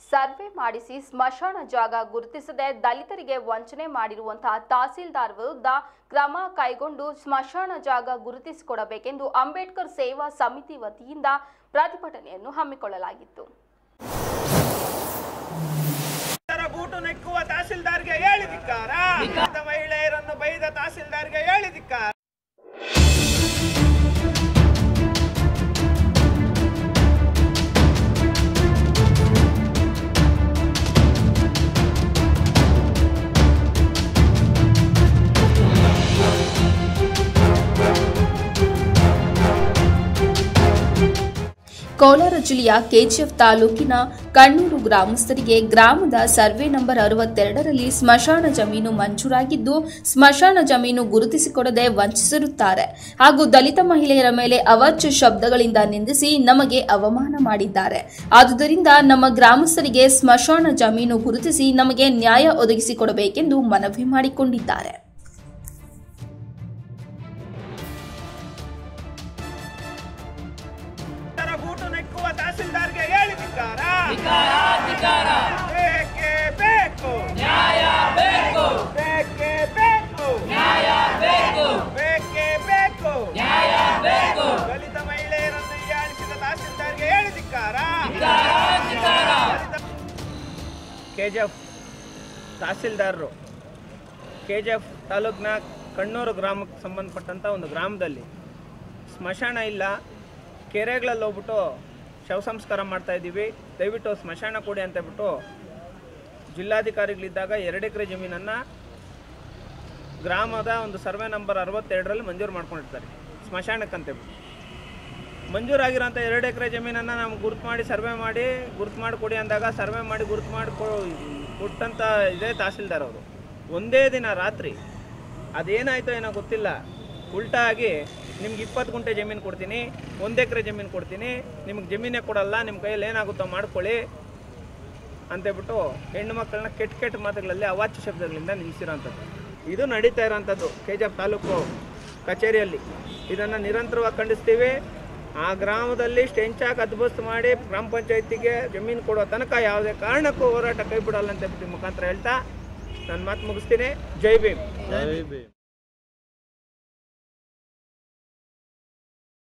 survey ಮಾಡಿಸಿ ಸ್ಮಶಾನ ಜಾಗ ಗುರುತಿಸದೆ ದಲಿತರಿಗೆ ವಂಚನೆ ಮಾಡಿರುವಂತಹ ತಹಸೀಲ್ದಾರ್ ವಿರುದ್ಧ ಕ್ರಮ ಕೈಗೊಂಡು ಸ್ಮಶಾನ ಜಾಗ ಗುರುತಿಸಿಕೊಡಬೇಕೆಂದು ಅಂಬೇಡ್ಕರ್ ಸೇವಾ ಸಮಿತಿ ವತಿಯಿಂದ ಪ್ರತಿಭಟನೆಯನ್ನು ಹಮ್ಮಿಕೊಳ್ಳಲಾಗಿತ್ತು ತರ ಬೂಟು ನೆಕ್ಕುವ ತಹಸೀಲ್ದಾರ್ಗೆ ಹೇಳಿದಿಕ್ಕಾರ ಮಹಿಳೆಯರನ್ನು ಬೈದ ತಹಸೀಲ್ದಾರ್ಗೆ ಹೇಳಿದಿಕ್ಕಾರ ಕೋಲಾರ ಜಿಲ್ಲೆಯ ಕೆಜಿಎಫ್ ತಾಲೂಕಿನ ಕಣ್ಣೂರು ಗ್ರಾಮಸ್ಥರಿಗೆ ಗ್ರಾಮದ ಸರ್ವೆ ನಂಬರ್ ಅರವತ್ತೆರಡರಲ್ಲಿ ಸ್ಮಶಾನ ಜಮೀನು ಮಂಜೂರಾಗಿದ್ದು ಸ್ಮಶಾನ ಜಮೀನು ಗುರುತಿಸಿಕೊಡದೆ ವಂಚಿಸಿರುತ್ತಾರೆ ಹಾಗೂ ದಲಿತ ಮಹಿಳೆಯರ ಮೇಲೆ ಅವಾಚ್ಯ ಶಬ್ದಗಳಿಂದ ನಿಂದಿಸಿ ನಮಗೆ ಅವಮಾನ ಮಾಡಿದ್ದಾರೆ ಆದುದರಿಂದ ನಮ್ಮ ಗ್ರಾಮಸ್ಥರಿಗೆ ಸ್ಮಶಾನ ಜಮೀನು ಗುರುತಿಸಿ ನಮಗೆ ನ್ಯಾಯ ಒದಗಿಸಿಕೊಡಬೇಕೆಂದು ಮನವಿ ಮಾಡಿಕೊಂಡಿದ್ದಾರೆ ತರ ಬೂಟು ನೆಕ್ಕುವ ತಹಸೀಲ್ದಾರ್ಗೆ ಹೇಳಿದಿಕ್ಕಾರ ಬೇಕೇ ಬೇಕು ನ್ಯಾಯ ಬೇಕು ಬೇಕೇ ಬೇಕು ನ್ಯಾಯ ಬೇಕು ಬೇಕೇ ಬೇಕು ನ್ಯಾಯ ಬೇಕು ದಲಿತ ಮಹಿಳೆಯರನ್ನು ಹೀಯಾಳಿಸಿದ ತಹಸೀಲ್ದಾರ್ಗೆ ಹೇಳಿದಿಕ್ಕಾರ ಕೆಜಿಎಫ್ ತಹಸೀಲ್ದಾರರು ಕೆಜಿಎಫ್ ತಾಲೂಕಿನ ಕಣ್ಣೂರು ಗ್ರಾಮಕ್ಕೆ ಸಂಬಂಧಪಟ್ಟಂಥ ಒಂದು ಗ್ರಾಮದಲ್ಲಿ ಸ್ಮಶಾನ ಇಲ್ಲ ಕೆರೆಗಳಲ್ಲಿ ಹೋಗ್ಬಿಟ್ಟು ಶವ ಸಂಸ್ಕಾರ ಮಾಡ್ತಾ ಇದ್ದೀವಿ ದಯವಿಟ್ಟು ಸ್ಮಶಾನ ಕೊಡಿ ಅಂತ ಹೇಳ್ಬಿಟ್ಟು ಜಿಲ್ಲಾಧಿಕಾರಿಗಳಿದ್ದಾಗ ಎರಡು ಎಕರೆ ಜಮೀನನ್ನು ಗ್ರಾಮದ ಒಂದು ಸರ್ವೆ ನಂಬರ್ ಅರವತ್ತೆರಡರಲ್ಲಿ ಮಂಜೂರು ಮಾಡ್ಕೊಂಡಿರ್ತಾರೆ ಸ್ಮಶಾನಕ್ಕಂತೇಳ್ಬಿಟ್ಟು ಮಂಜೂರಾಗಿರೋಂಥ ಎರಡು ಎಕರೆ ಜಮೀನನ್ನು ನಮ್ಗೆ ಗುರುತು ಮಾಡಿ ಸರ್ವೆ ಮಾಡಿ ಗುರುತು ಮಾಡಿ ಕೊಡಿ ಅಂದಾಗ ಸರ್ವೆ ಮಾಡಿ ಗುರುತು ಮಾಡಿ ಕೊ- ಕೊಟ್ಟಂಥ ಇದೇ ತಹಸೀಲ್ದಾರ್ ಅವರು ಒಂದೇ ದಿನ ರಾತ್ರಿ ಅದೇನಾಯ್ತೋ ಏನೋ ಗೊತ್ತಿಲ್ಲ ಉಲ್ಟಾ ಆಗಿ ನಿಮ್ಗೆ ಇಪ್ಪತ್ತು ಗುಂಟೆ ಜಮೀನು ಕೊಡ್ತೀನಿ ಒಂದು ಎಕರೆ ಜಮೀನು ಕೊಡ್ತೀನಿ ನಿಮ್ಗೆ ಜಮೀನೇ ಕೊಡಲ್ಲ ನಿಮ್ಮ ಕೈಯಲ್ಲಿ ಏನಾಗುತ್ತೋ ಮಾಡ್ಕೊಳ್ಳಿ ಅಂತೇಳ್ಬಿಟ್ಟು ಹೆಣ್ಣು ಮಕ್ಕಳನ್ನ ಕೆಟ್ಟ ಕೆಟ್ಟ ಮಾತುಗಳಲ್ಲಿ ಅವಾಚ್ಯ ಶಬ್ದಗಳಿಂದ ನಿಲ್ಲಿಸಿರೋಂಥದ್ದು ಇದು ನಡೀತಾ ಇರೋಂಥದ್ದು ಕೆ ಜಿ ಎಫ್ ತಾಲೂಕು ಕಚೇರಿಯಲ್ಲಿ ಇದನ್ನು ನಿರಂತರವಾಗಿ ಖಂಡಿಸ್ತೀವಿ ಆ ಗ್ರಾಮದಲ್ಲಿ ಸ್ಟೆಂಚಾಕ್ ಅದ್ಬಸ್ತ್ ಮಾಡಿ ಗ್ರಾಮ ಪಂಚಾಯತಿಗೆ ಜಮೀನು ಕೊಡೋ ತನಕ ಯಾವುದೇ ಕಾರಣಕ್ಕೂ ಹೋರಾಟ ಕೈ ಬಿಡಲ್ಲ ಅಂತ ಹೇಳ್ಬಿಟ್ಟು ಈ ಮುಖಾಂತರ ಹೇಳ್ತಾ ನನ್ನ ಮಾತು ಮುಗಿಸ್ತೀನಿ ಜೈ ಭೀಮ್